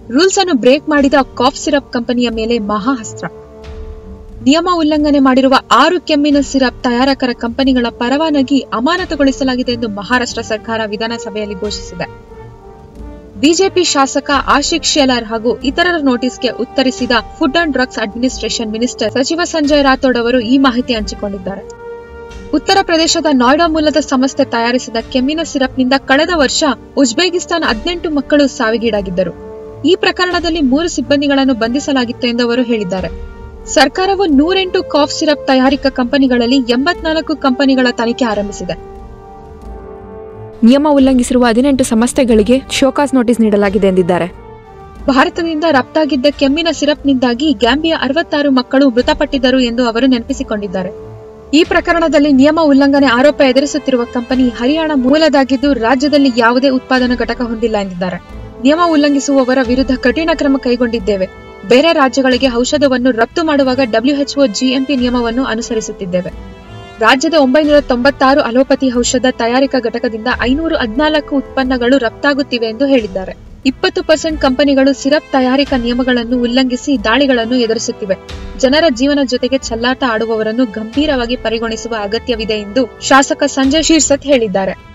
rules ಅನ್ನು break ಮಾಡಿದ calf syrup ಕಂಪನಿಯ ಮೇಲೆ ಮಹಾಅಸ್ತ್ರ ನಿಯಮ ಉಲ್ಲಂಘನೆ ಮಾಡಿರುವ ಆರು ಕೆಮ್ಮಿನ ಸಿರಪ್ ತಯಾರಕರ ಕಂಪನಿಗಳ ಪರವಾನಗಿ ಅಮಾನತುಗೊಳಿಸಲಾಗಿದೆ ಎಂದು ಮಹಾರಾಷ್ಟ್ರ ಸರ್ಕಾರ ವಿಧಾನಸಭೆಯಲ್ಲಿ ಘೋಷಿಸಿದೆ ಬಿಜೆಪಿ ಶಾಸಕ ಆಶಿಕ್ ಶೆಲಾರ್ ಹಾಗೂ ಇತರರ ನೋಟಿಸ್ಗೆ ಉತ್ತರಿಸಿದ food and drugs administration minister ಸಚಿವ ಸಂಜಯ್ ರಾಥೋಡ್ ಅವರು ಈ ಮಾಹಿತಿ ಹಂಚಿಕೊಂಡಿದ್ದಾರೆ ಉತ್ತರ ಪ್ರದೇಶದ ನೋಯ್ಡಾ ಮೂಲದ ಸಂಸ್ಥೆ ತಯಾರಿಸಿದ ಕೆಮ್ಮಿನ ಸಿರಪ್ನಿಂದ ಕಳೆದ ವರ್ಷ ಉಜ್ಬೇಕಿಸ್ತಾನ್ ಹದಿನೆಂಟು ಮಕ್ಕಳು ಸಾವಿಗೀಡಾಗಿದ್ದರು ಈ ಪ್ರಕರಣದಲ್ಲಿ ಮೂರು ಸಿಬ್ಬಂದಿಗಳನ್ನು ಬಂಧಿಸಲಾಗಿತ್ತು ಎಂದು ಅವರು ಹೇಳಿದ್ದಾರೆ ಸರ್ಕಾರವು ನೂರೆಂಟು ಕಾಫ್ ಸಿರಪ್ ತಯಾರಿಕಾ ಕಂಪನಿಗಳಲ್ಲಿ ಎಂಬತ್ನಾಲ್ಕು ಕಂಪನಿಗಳ ತನಿಖೆ ಆರಂಭಿಸಿದೆ ನಿಯಮ ಉಲ್ಲಂಘಿಸಿರುವ ಹದಿನೆಂಟು ಸಂಸ್ಥೆಗಳಿಗೆ ಶೋಕಾಸ್ ನೋಟಿಸ್ ನೀಡಲಾಗಿದೆ ಎಂದಿದ್ದಾರೆ ಭಾರತದಿಂದ ರಫ್ತಾಗಿದ್ದ ಕೆಮ್ಮಿನ ಸಿರಪ್ನಿಂದಾಗಿ ಗ್ಯಾಂಬಿಯಾ ಅರವತ್ತಾರು ಮಕ್ಕಳು ಮೃತಪಟ್ಟಿದ್ದರು ಎಂದು ಅವರು ನೆನಪಿಸಿಕೊಂಡಿದ್ದಾರೆ ಈ ಪ್ರಕರಣದಲ್ಲಿ ನಿಯಮ ಉಲ್ಲಂಘನೆ ಆರೋಪ ಎದುರಿಸುತ್ತಿರುವ ಕಂಪನಿ ಹರಿಯಾಣ ಮೂಲದಾಗಿದ್ದು ರಾಜ್ಯದಲ್ಲಿ ಯಾವುದೇ ಉತ್ಪಾದನಾ ಘಟಕ ಹೊಂದಿಲ್ಲ ಎಂದಿದ್ದಾರೆ ನಿಯಮ ಉಲ್ಲಂಘಿಸುವವರ ವಿರುದ್ಧ ಕಠಿಣ ಕ್ರಮ ಕೈಗೊಂಡಿದ್ದೇವೆ ಬೇರೆ ರಾಜ್ಯಗಳಿಗೆ ಔಷಧವನ್ನು ರಫ್ತು ಮಾಡುವಾಗ ಡಬ್ಲ್ಯೂಎಚ್ಒ ಜಿಎಂಪಿ ನಿಯಮವನ್ನು ಅನುಸರಿಸುತ್ತಿದ್ದೇವೆ ರಾಜ್ಯದ ಒಂಬೈನೂರ ತೊಂಬತ್ತಾರು ಅಲೋಪತಿ ಔಷಧ ತಯಾರಿಕಾ ಘಟಕದಿಂದ ಐನೂರು ಹದಿನಾಲ್ಕು ಉತ್ಪನ್ನಗಳು ರಫ್ತಾಗುತ್ತಿವೆ ಎಂದು ಹೇಳಿದ್ದಾರೆ ಇಪ್ಪತ್ತು ಪರ್ಸೆಂಟ್ ಕಂಪನಿಗಳು ಸಿರಪ್ ತಯಾರಿಕಾ ನಿಯಮಗಳನ್ನು ಉಲ್ಲಂಘಿಸಿ ದಾಳಿಗಳನ್ನು ಎದುರಿಸುತ್ತಿವೆ ಜನರ ಜೀವನ ಜೊತೆಗೆ ಚೆಲ್ಲಾಟ ಆಡುವವರನ್ನು ಗಂಭೀರವಾಗಿ ಪರಿಗಣಿಸುವ ಅಗತ್ಯವಿದೆ ಎಂದು ಶಾಸಕ ಸಂಜಯ್ ಶೀರ್ಸತ್ ಹೇಳಿದ್ದಾರೆ